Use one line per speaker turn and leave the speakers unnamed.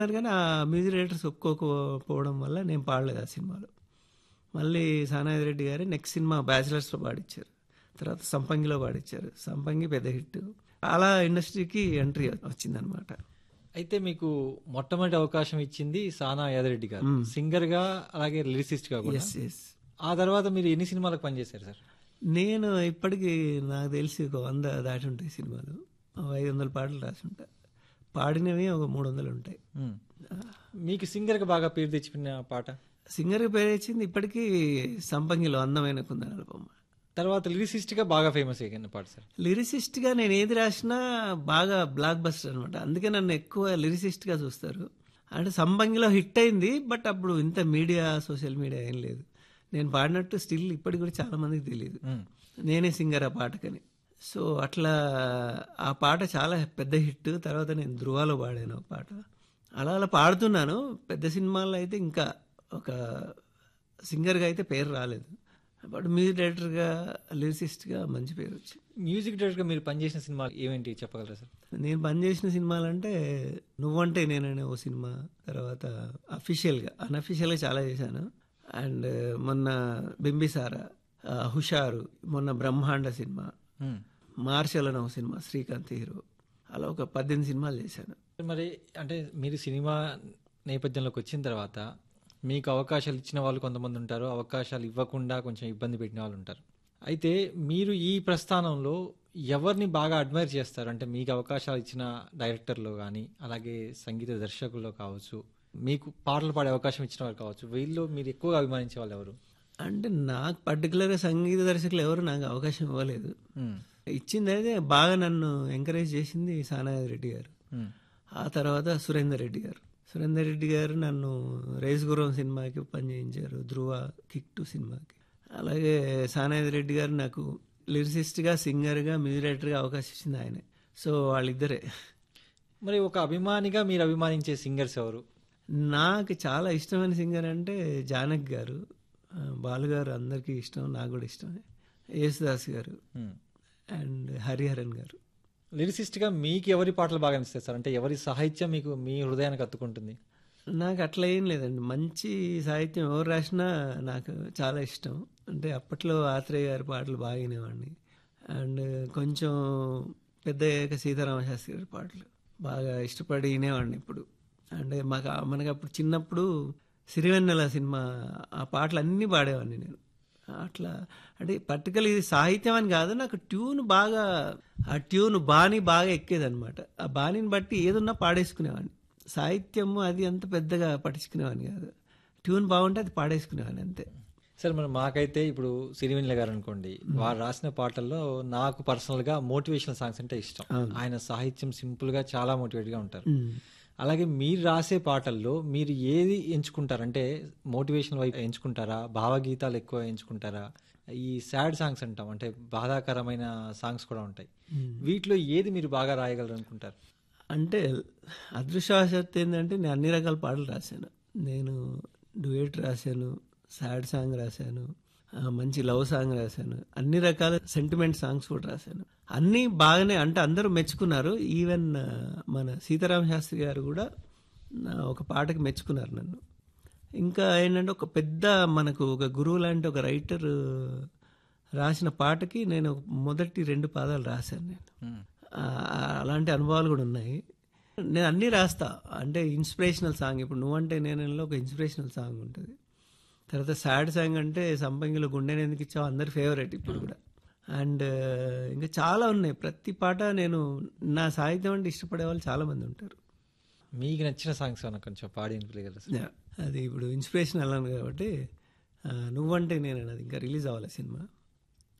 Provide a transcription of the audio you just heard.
అన్నారు కానీ ఆ మ్యూజిక్ డైరెక్టర్స్ ఒప్పుకోకపోవడం వల్ల నేను పాడలేదు ఆ సినిమాలో మళ్ళీ సానాయి రెడ్డి గారు నెక్స్ట్ సినిమా బ్యాచిలర్స్లో పాడిచ్చారు తర్వాత సంపంగిలో పాడిచ్చారు సంపంగి పెద్ద హిట్ అలా ఇండస్ట్రీకి ఎంట్రీ వచ్చిందనమాట
అయితే మీకు మొట్టమొదటి అవకాశం ఇచ్చింది సానా యాదరెడ్డి గారు సింగర్ గా అలాగే లిరిసిస్ట్ గా కూడా
ఎస్ ఎస్
ఆ తర్వాత మీరు ఎన్ని సినిమాలకు పనిచేశారు సార్
నేను ఇప్పటికీ నాకు తెలిసి ఒక వంద దాటి ఉంటాయి సినిమాలు ఓ ఐదు వందల పాటలు రాసి ఉంటా పాడినవి ఒక మూడు వందలు ఉంటాయి
మ్మ్. మీకు సింగర్ గా బాగా పేరు తెచ్చుకున్న పాట
సింగర్ పేరు వచ్చింది ఇప్పటికీ సంపంగిలో అందమైన కుందనాల బొమ్మ
తర్వాత లిరిసిస్ట్ గా బాగా ఫేమస్ అయిన పాట సార్
లిరిసిస్ట్ గా నేను ఏది రాసినా బాగా బ్లాక్ బస్టర్ అనమాట అందుకే నన్ను ఎక్కువ లిరిసిస్ట్ గా చూస్తారు అంటే సంబంగిలో హిట్ అయింది బట్ అప్పుడు ఇంత మీడియా సోషల్ మీడియా ఏం లేదు నేను పాడినట్టు స్టిల్ ఇప్పటికి కూడా చాలా మందికి తెలియదు
మ్మ్.
నేనే సింగర్ ఆ పాటకని సో అట్లా ఆ పాట చాలా పెద్ద హిట్ తర్వాత నేను ధృవాలో పాడాను ఆ పాట అలా అలా పాడుతున్నాను పెద్ద సినిమాల్లో అయితే ఇంకా ఒక సింగర్గా అయితే పేరు రాలేదు బట్ మ్యూజిక్ డైరెక్టర్గా లిరిసిస్ట్గా మంచి పేరు వచ్చింది
మ్యూజిక్ డైరెక్టర్ గా మీరు పనిచేసిన సినిమాలు ఏమేంటి చెప్పగలరా సార్
నేను పనిచేసిన సినిమాలంటే నువ్వంటే నేననే ఓ సినిమా తర్వాత అఫీషియల్గా అన్అఫీషియల్గా చాలా చేశాను అండ్ మొన్న బింబిసారా ఆ, హుషారు మొన్న బ్రహ్మాండ సినిమా
మ్మ్.
మార్షల్ అనే ఒక సినిమా శ్రీకాంత్ హీరో అలా ఒక పద్దెనిమిది సినిమాలు చేశాను
మరి అంటే మీరు సినిమా నేపథ్యంలోకి వచ్చిన తర్వాత మీకు అవకాశాలు ఇచ్చిన వాళ్ళు కొంతమంది ఉంటారు అవకాశాలు ఇవ్వకుండా కొంచెం ఇబ్బంది పెట్టిన వాళ్ళు ఉంటారు అయితే మీరు ఈ ప్రస్థానంలో ఎవరిని బాగా అడ్మైర్ చేస్తారు అంటే మీకు అవకాశాలు ఇచ్చిన డైరెక్టర్లో కానీ అలాగే సంగీత దర్శకుల్లో కావచ్చు మీకు పాటలు పాడే అవకాశం ఇచ్చిన వారు కావచ్చు వీళ్ళు మీరు ఎక్కువగా అభిమానించే వాళ్ళు ఎవరు
అంటే నాకు పర్టికులర్గా సంగీత దర్శకులు ఎవరు నాకు అవకాశం ఇవ్వలేదు
మ్మ్.
ఇచ్చింది అయితే బాగా నన్ను ఎంకరేజ్ చేసింది సానాయాద్ రెడ్డి గారు
మ్మ్.
ఆ తర్వాత సురేందర్ రెడ్డి గారు సురేందర్ రెడ్డి గారు నన్ను రేస్ గురం సినిమాకి పనిచేయించారు ధ్రువ కిక్ టు సినిమాకి అలాగే సానాయద్ రెడ్డి గారు నాకు లిరిసిస్ట్గా సింగర్గా మ్యూజిక్ డైరెక్టర్గా అవకాశం ఇచ్చింది ఆయనే సో వాళ్ళిద్దరే
మరి ఒక అభిమానిగా మీరు అభిమానించే సింగర్స్ ఎవరు
నాకు చాలా ఇష్టమైన సింగర్ అంటే జానక్ గారు ఆ, బాలు గారు అందరికీ ఇష్టం నాకు కూడా ఇష్టమే యేసుదాస్ గారు
మ్మ్.
అండ్ హరిహరన్ గారు
లిరిసిస్ట్ గా మీకు ఎవరి పాటలు బాగా అనిపిస్తాయి సార్ అంటే ఎవరి సాహిత్యం మీకు మీ హృదయానికి అత్తుకుంటుంది
నాకు అట్లా ఏం లేదండి మంచి సాహిత్యం ఎవరు రాసినా నాకు చాలా ఇష్టం అంటే అప్పట్లో ఆత్రేయ గారి పాటలు బాగా వినేవాడిని అండ్ కొంచెం పెద్ద అయ్యాక సీతారామ శాస్త్రి గారి పాటలు బాగా ఇష్టపడి వినేవాడిని ఇప్పుడు అంటే మాకు ఆ- మనకు అప్పుడు చిన్నప్పుడు సిరివెన్నెల సినిమా ఆ పాటలు అన్నీ పాడేవాడిని నేను అట్లా అంటే పర్టికులర్ ఇది సాహిత్యం అని కాదు నాకు ట్యూన్ బాగా ఆ ట్యూన్ బాణి బాగా ఎక్కేది అనమాట ఆ బాణిని బట్టి ఏదున్నా పాడేసుకునేవాడిని సాహిత్యము అది అంత పెద్దగా పట్టించుకునేవాడిని కాదు ట్యూన్ బాగుంటే అది పాడేసుకునేవాడిని అంతే
సార్ మరి మాకైతే ఇప్పుడు సిరివెన్నెల గారు అనుకోండి వారు రాసిన పాటల్లో నాకు పర్సనల్ గా మోటివేషనల్ సాంగ్స్ అంటే ఇష్టం ఆయన సాహిత్యం సింపుల్ గా చాలా మోటివేట్ గా ఉంటారు అలాగే మీరు రాసే పాటల్లో మీరు ఏది ఎంచుకుంటారు అంటే మోటివేషన్ వైపు ఎంచుకుంటారా భావగీతాలు ఎక్కువ ఎంచుకుంటారా ఈ సాడ్ సాంగ్స్ అంటాం అంటే బాధాకరమైన సాంగ్స్ కూడా ఉంటాయి వీటిలో ఏది మీరు బాగా రాయగలరు అనుకుంటారు
అంటే అదృష్టవశాత్తు ఏంటంటే నేను అన్ని రకాల పాటలు రాశాను నేను డ్యూయట్ రాశాను సాడ్ సాంగ్ రాశాను ఆ, మంచి లవ్ సాంగ్ రాశాను అన్ని రకాల సెంటిమెంట్ సాంగ్స్ కూడా రాశాను అన్నీ బాగానే అంటే అందరూ మెచ్చుకున్నారు ఈవెన్ ఆ, మన సీతారామ శాస్త్రి గారు కూడా నా ఒక పాటకి మెచ్చుకున్నారు నన్ను ఇంకా ఏంటంటే ఒక పెద్ద మనకు ఒక గురువు లాంటి ఒక రైటర్ రాసిన పాటకి నేను మొదటి రెండు పాదాలు రాశాను నేను
మ్మ్.
ఆ, అలాంటి అనుభవాలు కూడా ఉన్నాయి నేను అన్నీ రాస్తా అంటే ఇన్స్పిరేషనల్ సాంగ్ ఇప్పుడు నువ్వంటే నేనలో ఒక ఇన్స్పిరేషనల్ సాంగ్ ఉంటుంది తర్వాత సాడ్ సాంగ్ అంటే సంపంగిలో గుండెని ఎందుకు ఇచ్చావు అందరి ఫేవరెట్ ఇప్పుడు కూడా అండ్ ఇంకా చాలా ఉన్నాయి ప్రతి పాట నేను నా సాహిత్యం అంటే ఇష్టపడే వాళ్ళు చాలా మంది ఉంటారు
మీకు నచ్చిన సాంగ్స్ నాకు కొంచెం పాడి వినిపించగలరు సార్
అది ఇప్పుడు ఇన్స్పిరేషన్ అన్నాను కాబట్టి ఆ, నువ్వంటే నేను అది ఇంకా రిలీజ్ అవ్వాలి సినిమా